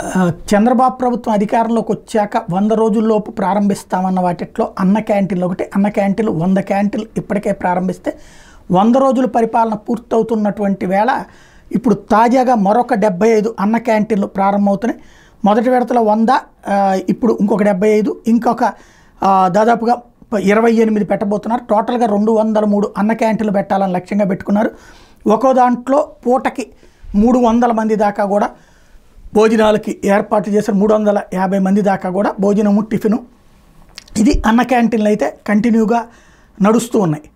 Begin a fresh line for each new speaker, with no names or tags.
ఆ, చంద్రబాబు ప్రభుత్వం అధికారంలోకి వచ్చాక వంద రోజుల్లోపు ప్రారంభిస్తామన్న వాటిట్లో అన్న క్యాంటీన్లు ఒకటి అన్న క్యాంటీన్లు వంద క్యాంటీన్లు ఇప్పటికే ప్రారంభిస్తే వంద రోజుల పరిపాలన పూర్తవుతున్నటువంటి వేళ ఇప్పుడు తాజాగా మరొక డెబ్బై ఐదు అన్న క్యాంటీన్లు ప్రారంభమవుతున్నాయి మొదటి విడతలో వంద ఆ, ఇప్పుడు ఇంకొక డెబ్బై ఐదు ఇంకొక ఆ, దాదాపుగా ప- ఇరవై ఎనిమిది పెట్టబోతున్నారు టోటల్గా రెండు వందల మూడు అన్న క్యాంటీన్లు పెట్టాలని లక్ష్యంగా పెట్టుకున్నారు ఒక్కో దాంట్లో పూటకి మూడు వందల మంది దాకా కూడా భోజనాలకి ఏర్పాట్లు చేశారు మూడు వందల యాభై మంది దాకా కూడా భోజనము టిఫిను ఇది అన్న క్యాంటీన్లు అయితే కంటిన్యూగా నడుస్తూ ఉన్నాయి